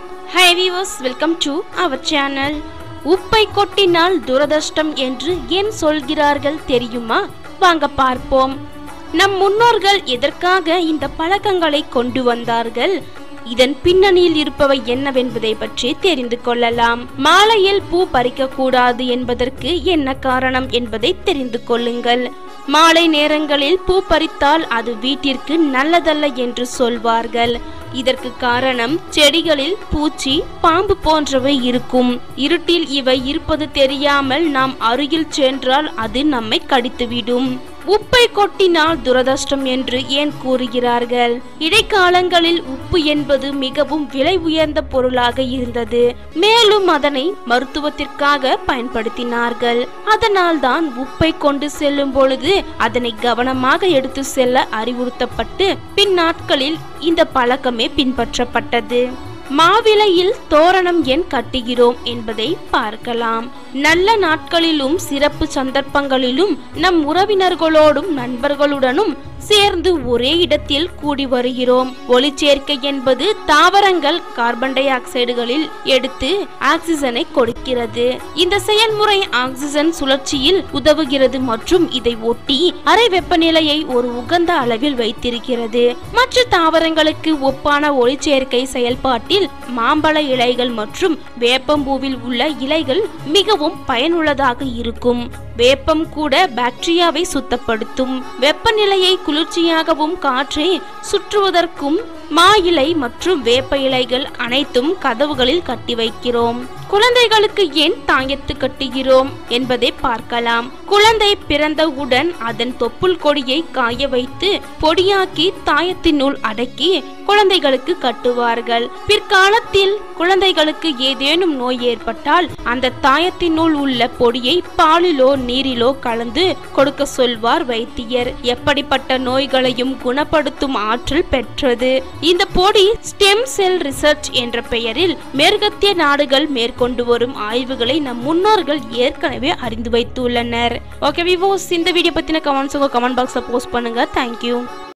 high viewers welcome to our channel உப்பை கொட்டினால் துரதிர்ஷ்டம் என்று ஏன் சொல்கிறார்கள் தெரியுமா வாங்க பார்ப்போம் நம் முன்னோர்கள் எதற்காக இந்த பழக்கங்களை கொண்டு வந்தார்கள் இதன் பின்னணியில் இருப்பவை என்னவென்பதை பற்றி தெரிந்து கொள்ளலாம் மாலையில் பூ பறிக்க கூடாது என்பதற்கு என்ன காரணம் என்பதை தெரிந்து கொள்ளுங்கள் மாலை நேரங்களில் பூ பறித்தால் அது வீட்டிற்கு நல்லதல்ல என்று சொல்வார்கள் இதற்கு காரணம் செடிகளில் பூச்சி பாம்பு போன்றவை இருக்கும் இருட்டில் இவை இருப்பது தெரியாமல் நாம் அருகில் சென்றால் அது நம்மை கடித்துவிடும் உப்பை கொட்டினால் துரதிர்ஷ்டம் என்று ஏன் கூறுகிறார்கள் இடைக்காலங்களில் உப்பு என்பது மிகவும் விலை உயர்ந்த பொருளாக இருந்தது மேலும் அதனை மருத்துவத்திற்காக பயன்படுத்தினார்கள் அதனால்தான் உப்பை கொண்டு செல்லும் பொழுது அதனை கவனமாக எடுத்து செல்ல அறிவுறுத்தப்பட்டு பின் நாட்களில் இந்த பழக்கமே பின்பற்றப்பட்டது மாவிலையில் தோரணம் ஏன் கட்டுகிறோம் என்பதை பார்க்கலாம் நல்ல நாட்களிலும் சிறப்பு சந்தர்ப்பங்களிலும் நம் உறவினர்களோடும் நண்பர்களுடனும் சேர்ந்து ஒரே இடத்தில் கூடி வருகிறோம் ஒளிச்சேர்க்கை என்பது தாவரங்கள் கார்பன் டை ஆக்சைடுகளில் எடுத்து ஆக்சிஜனை கொடுக்கிறது இந்த செயல்முறை ஆக்சிஜன் சுழற்சியில் உதவுகிறது மற்றும் இதை ஒட்டி அறை வெப்பநிலையை ஒரு உகந்த அளவில் வைத்திருக்கிறது மற்ற தாவரங்களுக்கு ஒப்பான ஒளிச்சேர்க்கை செயல்பாட்டில் மாம்பழ இலைகள் மற்றும் வேப்பம்பூவில் உள்ள இலைகள் மிகவும் பயனுள்ளதாக இருக்கும் வேப்பம் கூட பாக்டீரியாவை சுத்தப்படுத்தும் வெப்பநிலையை குளிர்ச்சியாகவும் காற்றை சுற்றுவதற்கும் மா இலை மற்றும் வேப்ப இலைகள் அனைத்தும் கதவுகளில் கட்டி வைக்கிறோம் குழந்தைகளுக்கு ஏன் தாயத்து கட்டுகிறோம் என்பதை பார்க்கலாம் குழந்தை பிறந்தவுடன் அதன் தொப்புள் கொடியை காய வைத்து பொடியாக்கி தாயத்தினுள் அடக்கி குழந்தைகளுக்கு கட்டுவார்கள் பிற்காலத்தில் குழந்தைகளுக்கு ஏதேனும் நோய் ஏற்பட்டால் அந்த தாயத்தினுள் உள்ள பொடியை பாலிலோ நீரிலோ கலந்து கொடுக்க சொல்வார் வைத்தியர் எப்படிப்பட்ட நோய்களையும் குணப்படுத்தும் ஆற்றல் பெற்றது இந்த பொடி ஸ்டெம் செல் ரிசர்ச் என்ற பெயரில் மேற்கத்திய நாடுகள் மேற்கொண்டு வரும் ஆய்வுகளை நம் முன்னோர்கள் ஏற்கனவே அறிந்து வைத்துள்ளனர் ஓகே விவோஸ் இந்த வீடியோ பத்தின கமெண்ட்ஸ் உங்க கமெண்ட் பாக்ஸ்ல போஸ்ட் பண்ணுங்க தேங்க்யூ